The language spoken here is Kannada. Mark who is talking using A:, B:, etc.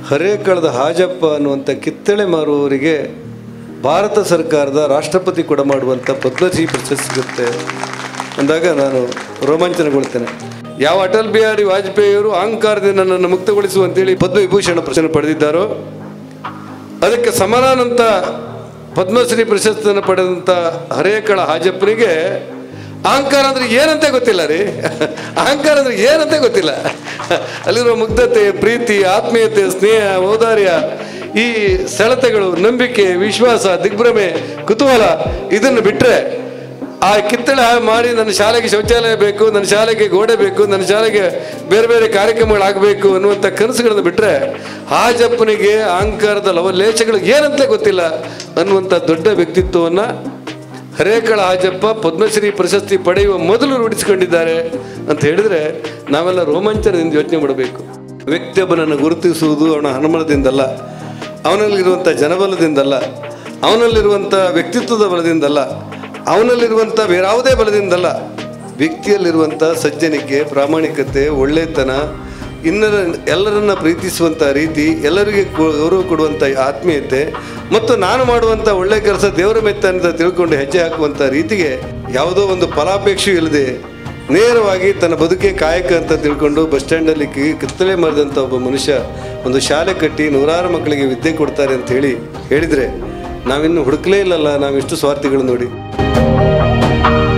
A: ಹರೇಕಳದ ಹಾಜಪ್ಪ ಅನ್ನುವಂಥ ಕಿತ್ತಳೆ ಮಾರುವವರಿಗೆ ಭಾರತ ಸರ್ಕಾರದ ರಾಷ್ಟ್ರಪತಿ ಕೊಡ ಮಾಡುವಂಥ ಪದ್ಮಶ್ರೀ ಪ್ರಶಸ್ತಿ ಸಿಗುತ್ತೆ ಅಂದಾಗ ನಾನು ರೋಮಾಂಚನಗೊಳ್ತೇನೆ ಯಾವ ಅಟಲ್ ಬಿಹಾರಿ ವಾಜಪೇಯಿಯವರು ಅಹಂಕಾರದಿಂದ ನನ್ನನ್ನು ಮುಕ್ತಗೊಳಿಸು ಅಂತೇಳಿ ಪದ್ಮವಿಭೂಷಣ ಪ್ರಶಸ್ತಿ ಪಡೆದಿದ್ದಾರೋ ಅದಕ್ಕೆ ಸಮಾನಾನಂತ ಪದ್ಮಶ್ರೀ ಪ್ರಶಸ್ತಿಯನ್ನು ಪಡೆದಂಥ ಹರೇಕಳ ಹಾಜಪ್ಪನಿಗೆ ಅಹಂಕಾರ ಅಂದ್ರೆ ಏನಂತ ಗೊತ್ತಿಲ್ಲ ರೀ ಅಹಂಕಾರ ಅಂದ್ರೆ ಏನಂತ ಗೊತ್ತಿಲ್ಲ ಅಲ್ಲಿರುವ ಮುಗ್ಧತೆ ಪ್ರೀತಿ ಆತ್ಮೀಯತೆ ಸ್ನೇಹ ಔದಾರ್ಯ ಈ ಸೆಳೆತಗಳು ನಂಬಿಕೆ ವಿಶ್ವಾಸ ದಿಗ್ಭ್ರಮೆ ಕುತೂಹಲ ಇದನ್ನು ಬಿಟ್ಟರೆ ಆ ಕಿತ್ತಳೆ ಹಾಳು ಮಾಡಿ ನನ್ನ ಶಾಲೆಗೆ ಶೌಚಾಲಯ ಬೇಕು ನನ್ನ ಶಾಲೆಗೆ ಗೋಡೆ ಬೇಕು ನನ್ನ ಶಾಲೆಗೆ ಬೇರೆ ಬೇರೆ ಕಾರ್ಯಕ್ರಮಗಳಾಗಬೇಕು ಅನ್ನುವಂಥ ಕನಸುಗಳನ್ನು ಬಿಟ್ಟರೆ ಹಾಜಪ್ಪನಿಗೆ ಅಹಂಕಾರದ ಲವಲೇಶಗಳು ಏನಂತ ಗೊತ್ತಿಲ್ಲ ಅನ್ನುವಂಥ ದೊಡ್ಡ ವ್ಯಕ್ತಿತ್ವವನ್ನು ಹರೇಕಳ ಹಾಜಪ್ಪ ಪದ್ಮಶ್ರೀ ಪ್ರಶಸ್ತಿ ಪಡೆಯುವ ಮೊದಲು ರೂಢಿಸಿಕೊಂಡಿದ್ದಾರೆ ಅಂತ ಹೇಳಿದರೆ ನಾವೆಲ್ಲ ರೋಮಾಂಚನದಿಂದ ಯೋಚನೆ ಮಾಡಬೇಕು ವ್ಯಕ್ತಿಯೊಬ್ಬನನ್ನು ಗುರುತಿಸುವುದು ಅವನ ಹನುಮನದಿಂದಲ್ಲ ಅವನಲ್ಲಿರುವಂಥ ಜನಬಲದಿಂದಲ್ಲ ಅವನಲ್ಲಿರುವಂಥ ವ್ಯಕ್ತಿತ್ವದ ಬಲದಿಂದಲ್ಲ ಅವನಲ್ಲಿರುವಂಥ ಬೇರಾವುದೇ ಬಲದಿಂದಲ್ಲ ವ್ಯಕ್ತಿಯಲ್ಲಿರುವಂಥ ಸಜ್ಜನಿಕೆ ಪ್ರಾಮಾಣಿಕತೆ ಒಳ್ಳೆತನ ಇನ್ನರ ಎಲ್ಲರನ್ನ ಪ್ರೀತಿಸುವಂಥ ರೀತಿ ಎಲ್ಲರಿಗೆ ಗೌ- ಗೌರವ ಕೊಡುವಂಥ ಆತ್ಮೀಯತೆ ಮತ್ತು ನಾನು ಮಾಡುವಂಥ ಒಳ್ಳೆ ಕೆಲಸ ದೇವರ ಮೆತ್ತ ಅಂತ ತಿಳ್ಕೊಂಡು ಹೆಜ್ಜೆ ಹಾಕುವಂಥ ರೀತಿಗೆ ಯಾವುದೋ ಒಂದು ಫಲಾಪೇಕ್ಷೆ ಇಲ್ಲದೆ ನೇರವಾಗಿ ತನ್ನ ಬದುಕೆ ಕಾಯಕ ಅಂತ ತಿಳ್ಕೊಂಡು ಬಸ್ ಸ್ಟ್ಯಾಂಡಲ್ಲಿ ಕಿ ಕಿತ್ತಳೆ ಮರದಂಥ ಒಬ್ಬ ಮನುಷ್ಯ ಒಂದು ಶಾಲೆ ಕಟ್ಟಿ ನೂರಾರು ಮಕ್ಕಳಿಗೆ ವಿದ್ಯೆ ಕೊಡ್ತಾರೆ ಅಂತ ಹೇಳಿ ಹೇಳಿದರೆ ನಾವಿನ್ನು ಹುಡುಕಲೇ ಇಲ್ಲಲ್ಲ ನಾವಿಷ್ಟು ಸ್ವಾರ್ಥಿಗಳು ನೋಡಿ